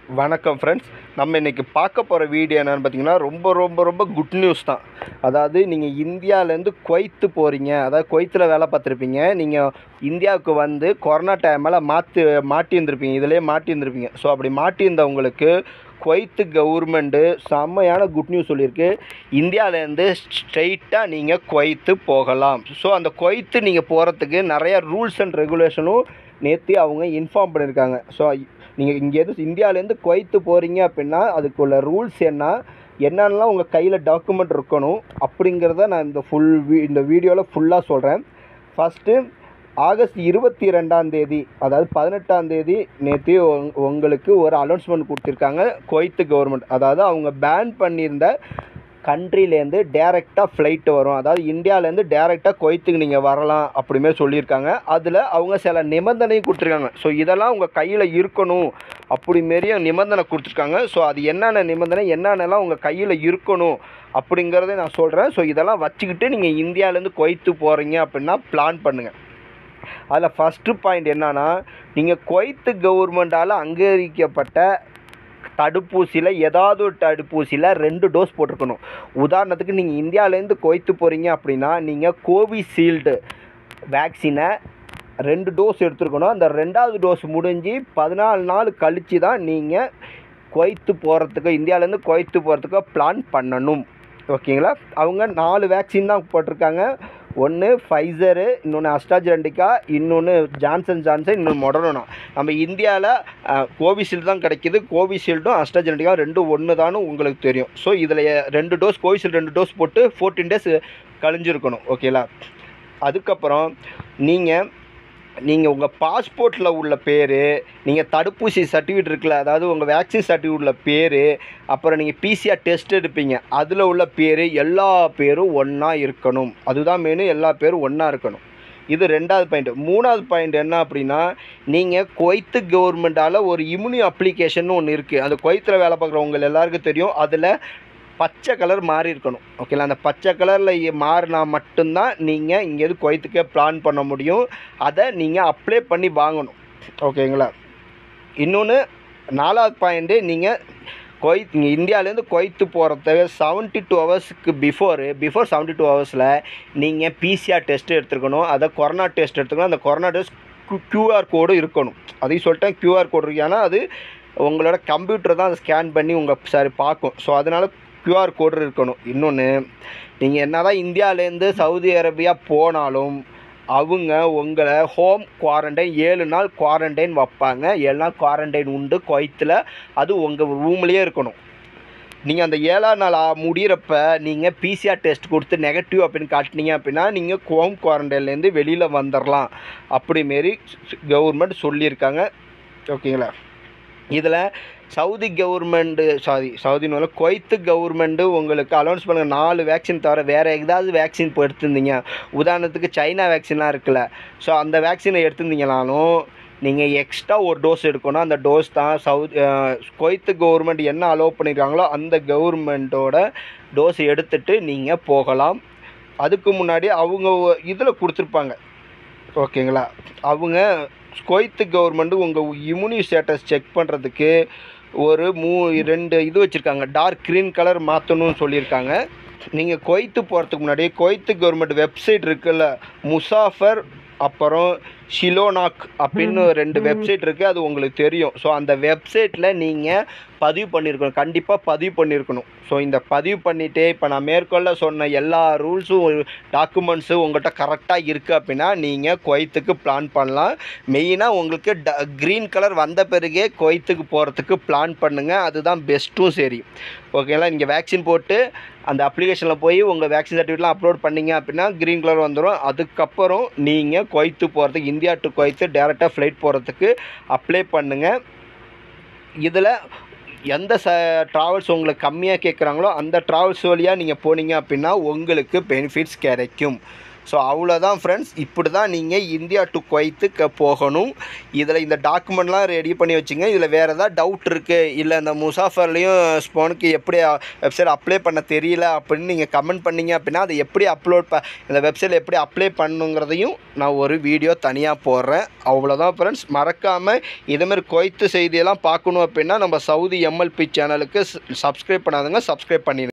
வணக்கம் ஃப்ரெண்ட்ஸ் நம்ம இன்றைக்கி பார்க்க போகிற வீடியோ என்னென்னு பார்த்தீங்கன்னா ரொம்ப ரொம்ப ரொம்ப குட் நியூஸ் தான் அதாவது நீங்கள் இந்தியாவிலேருந்து குவைத்து போகிறீங்க அதாவது குவைத்தில் வேலை பார்த்துருப்பீங்க நீங்கள் இந்தியாவுக்கு வந்து கொரோனா டைமில் மாற்றி மாட்டியிருந்திருப்பீங்க இதிலே மாட்டியிருந்திருப்பீங்க ஸோ அப்படி மாட்டியிருந்தவங்களுக்கு குவைத்து கவர்மெண்ட்டு செம்மையான குட் நியூஸ் சொல்லியிருக்கு இந்தியாவிலேருந்து ஸ்ட்ரெயிட்டாக நீங்கள் குவைத்து போகலாம் ஸோ அந்த குவைத்து நீங்கள் போகிறதுக்கு நிறையா ரூல்ஸ் அண்ட் ரெகுலேஷனும் நேற்று அவங்க இன்ஃபார்ம் பண்ணியிருக்காங்க ஸோ நீங்கள் இங்கேருந்து இந்தியாவிலேருந்து குவைத்து போகிறீங்க அப்படின்னா அதுக்குள்ள ரூல்ஸ் என்ன என்னென்னலாம் உங்கள் கையில் டாக்குமெண்ட் இருக்கணும் அப்படிங்கிறத நான் இந்த ஃபுல் வீ இந்த வீடியோவில் ஃபுல்லாக சொல்கிறேன் ஃபஸ்ட்டு ஆகஸ்ட் இருபத்தி ரெண்டாம் தேதி அதாவது பதினெட்டாம் தேதி நேற்று உங்களுக்கு ஒரு அனௌன்ஸ்மெண்ட் கொடுத்துருக்காங்க குவைத்து கவர்மெண்ட் அதாவது அவங்க பேன் பண்ணியிருந்த கண்ட்ரிலேருந்து டேரெக்டாக ஃப்ளைட்டு வரும் அதாவது இந்தியாவிலேருந்து டேரெக்டாக குவைத்துக்கு நீங்கள் வரலாம் அப்படிமாரி சொல்லியிருக்காங்க அதில் அவங்க சில நிபந்தனையும் கொடுத்துருக்காங்க ஸோ இதெல்லாம் உங்கள் கையில் இருக்கணும் அப்படிமாரியும் நிபந்தனை கொடுத்துருக்காங்க ஸோ அது என்னென்ன நிபந்தனை என்னென்னலாம் உங்கள் கையில் இருக்கணும் அப்படிங்கிறத நான் சொல்கிறேன் ஸோ இதெல்லாம் வச்சுக்கிட்டு நீங்கள் இந்தியாவிலேருந்து குவைத்து போகிறீங்க அப்படின்னா பிளான் பண்ணுங்கள் அதில் ஃபஸ்ட்டு பாயிண்ட் என்னன்னா நீங்கள் குவைத்து கவர்மெண்டால் அங்கீகரிக்கப்பட்ட தடுப்பூசியில் ஏதாவது ஒரு தடுப்பூசியில் ரெண்டு டோஸ் போட்டிருக்கணும் உதாரணத்துக்கு நீங்கள் இந்தியாவிலேருந்து குவைத்து போகிறீங்க அப்படின்னா நீங்கள் கோவிஷீல்டு வேக்சினை ரெண்டு டோஸ் எடுத்துருக்கணும் அந்த ரெண்டாவது டோஸ் முடிஞ்சு பதினாலு நாள் கழித்து தான் நீங்கள் குவைத்து போகிறதுக்கு இந்தியாவிலேருந்து குவைத்து போகிறதுக்கு பிளான் பண்ணணும் ஓகேங்களா அவங்க நாலு வேக்சின் தான் போட்டிருக்காங்க ஒன்று ஃபைசரு இன்னொன்று அஸ்ட்ராஜென்டிக்கா இன்னொன்று ஜான்சன் ஜான்சன் இன்னொன்று மொடரோனா நம்ம இந்தியாவில் கோவிஷீல்டு தான் கிடைக்கிது கோவிஷீல்டும் அஸ்ட்ராஜென்டிக்கா ரெண்டும் ஒன்று தானு உங்களுக்கு தெரியும் ஸோ இதில் ரெண்டு டோஸ் கோவிஷீல்டு ரெண்டு டோஸ் போட்டு ஃபோர்டீன் டேஸ் கழிஞ்சிருக்கணும் ஓகேங்களா அதுக்கப்புறம் நீங்கள் நீங்கள் உங்கள் பாஸ்போர்ட்டில் உள்ள பேர் நீங்கள் தடுப்பூசி சர்டிஃபிகேட் இருக்குல்ல அதாவது உங்கள் வேக்சின் சர்டிஃபிகேட் உள்ள பேர் அப்புறம் நீங்கள் பிசிஆர் டெஸ்ட் எடுப்பீங்க அதில் உள்ள பேர் எல்லா பேரும் ஒன்றா இருக்கணும் அதுதான் மெனு எல்லா பேரும் ஒன்றா இருக்கணும் இது ரெண்டாவது பாயிண்ட் மூணாவது பாயிண்ட் என்ன அப்படின்னா நீங்கள் குவைத்து கவர்மெண்டால் ஒரு இம்யூனி அப்ளிகேஷன் ஒன்று இருக்குது அந்த குவைத்தில் வேலை பார்க்குறவங்க எல்லாருக்கும் தெரியும் அதில் பச்சை கலர் மாறி இருக்கணும் ஓகேங்களா அந்த பச்சை கலரில் மாறினா மட்டும்தான் நீங்கள் இங்கேருந்து குவைத்துக்கே பிளான் பண்ண முடியும் அதை நீங்கள் அப்ளை பண்ணி வாங்கணும் ஓகேங்களா இன்னொன்று நாலாவது பாயிண்ட்டு நீங்கள் குவைத் இங்கே இந்தியாவிலேருந்து குவைத்து போகிறதுக்கு செவன்ட்டி டூ ஹவர்ஸுக்கு பிஃபோரு பிஃபோர் செவன்ட்டி டூ ஹவர்ஸில் நீங்கள் பிசிஆர் டெஸ்ட் எடுத்துருக்கணும் அதை கொரோனா டெஸ்ட் எடுத்துக்கணும் அந்த கொரோனா டெஸ்ட் க்யூஆர் கோடு இருக்கணும் அதையும் சொல்லிட்டேன் க்யூஆர் கோடு இருக்கு ஏன்னா அது உங்களோட கம்ப்யூட்டர் தான் அதை ஸ்கேன் பண்ணி உங்கள் சரி பார்க்கும் ஸோ அதனால் க்யூஆர் கோடு இருக்கணும் இன்னொன்று நீங்கள் என்ன தான் இந்தியாவிலேருந்து சவுதி அரேபியா போனாலும் அவங்க உங்களை ஹோம் குவாரண்டைன் ஏழு நாள் குவாரண்டைன் வைப்பாங்க ஏழு நாள் குவாரண்டைன் உண்டு குவைத்தில் அது உங்கள் ரூம்லேயே இருக்கணும் நீங்கள் அந்த ஏழாம் நாள் ஆ- முடியிறப்ப நீங்கள் பிசிஆர் டெஸ்ட் கொடுத்து நெகட்டிவ் அப்படின்னு காட்டினீங்க அப்படின்னா நீங்கள் ஹோம் குவாரண்டைன்லேருந்து வெளியில் வந்துடலாம் அப்படிமாரி கவர்மெண்ட் சொல்லியிருக்காங்க ஓகேங்களா இதில் சவுதி கவர்மெண்ட்டு சாரி சவுதின்னு குவைத்து கவர்மெண்ட்டு உங்களுக்கு அலௌன்ஸ் பண்ணுங்க நாலு வேக்சின் தவிர வேறு ஏதாவது வேக்சின் இப்போ எடுத்திருந்தீங்க உதாரணத்துக்கு சைனா வேக்சின்லாம் இருக்குல்ல ஸோ அந்த வேக்சினை எடுத்திருந்தீங்கனாலும் நீங்கள் எக்ஸ்ட்ரா ஒரு டோஸ் எடுக்கணும் அந்த டோஸ் தான் சவுத் குவைத்து கவர்மெண்ட் என்ன அலோவ் பண்ணியிருக்காங்களோ அந்த கவர்மெண்ட்டோட டோஸ் எடுத்துட்டு நீங்கள் போகலாம் அதுக்கு முன்னாடி அவங்க இதில் கொடுத்துருப்பாங்க ஓகேங்களா அவங்க குவைத்து கவர்மெண்ட்டு உங்கள் இம்யூனி ஸ்டேட்டஸ் செக் பண்ணுறதுக்கு ஒரு மூ ரெண்டு இது வச்சுருக்காங்க டார்க் க்ரீன் கலர் மாற்றணும்னு சொல்லியிருக்காங்க நீங்கள் குவைத்து போகிறதுக்கு முன்னாடி குவைத்து கவர்மெண்ட் வெப்சைட் இருக்குல்ல முசாஃபர் அப்புறம் ஷிலோனாக் அப்படின்னு ரெண்டு வெப்சைட் இருக்குது அது உங்களுக்கு தெரியும் ஸோ அந்த வெப்சைட்டில் நீங்கள் பதிவு பண்ணியிருக்கணும் கண்டிப்பாக பதிவு பண்ணியிருக்கணும் ஸோ இந்த பதிவு பண்ணிவிட்டு இப்போ நான் மேற்கொள்ள சொன்ன எல்லா ரூல்ஸும் டாக்குமெண்ட்ஸும் உங்கள்கிட்ட கரெக்டாக இருக்குது அப்படின்னா நீங்கள் குவைத்துக்கு பிளான் பண்ணலாம் மெயினாக உங்களுக்கு ட க்ரீன் கலர் வந்த பிறகே குவைத்துக்கு போகிறதுக்கு பிளான் பண்ணுங்கள் அதுதான் பெஸ்ட்டும் சரி ஓகேங்களா நீங்கள் வேக்சின் போட்டு அந்த அப்ளிகேஷனில் போய் உங்கள் வேக்சின் சர்டிஃபிகேட்லாம் அப்லோட் பண்ணீங்க அப்படின்னா க்ரீன் கலர் வந்துடும் அதுக்கப்புறம் நீங்கள் குவைத்து போகிறதுக்கு இந்தியா டு குவைத்து டேரெக்டாக ஃப்ளைட் போகிறதுக்கு அப்ளை பண்ணுங்கள் இதில் எந்த ச ட்ராவல்ஸ் உங்களுக்கு கம்மியாக கேட்குறாங்களோ அந்த ட்ராவல்ஸ் வழியாக நீங்கள் போனீங்க அப்படின்னா உங்களுக்கு பெனிஃபிட்ஸ் கிடைக்கும் ஸோ அவ்வளோதான் ஃப்ரெண்ட்ஸ் இப்படி தான் நீங்கள் இந்தியா டு குவைத்து க போகணும் இதில் இந்த டாக்குமெண்ட்லாம் ரெடி பண்ணி வச்சுங்க இதில் வேறு ஏதாவது டவுட் இருக்குது இல்லை இந்த முசாஃபர்லேயும் ஸ்போனுக்கு எப்படி வெப்சைட் அப்ளை பண்ண தெரியல அப்படின்னு நீங்கள் கமெண்ட் பண்ணீங்க அப்படின்னா அதை எப்படி அப்லோட் ப இந்த வெப்சைட் எப்படி அப்ளை பண்ணுங்கிறதையும் நான் ஒரு வீடியோ தனியாக போடுறேன் அவ்வளோதான் ஃப்ரெண்ட்ஸ் மறக்காமல் இதேமாதிரி குவைத்து செய்தியெல்லாம் பார்க்கணும் அப்படின்னா நம்ம சவுதி எம்எல்பி சேனலுக்கு சப்ஸ்கிரைப் பண்ணாதுங்க சப்ஸ்கிரைப் பண்ணிடுங்க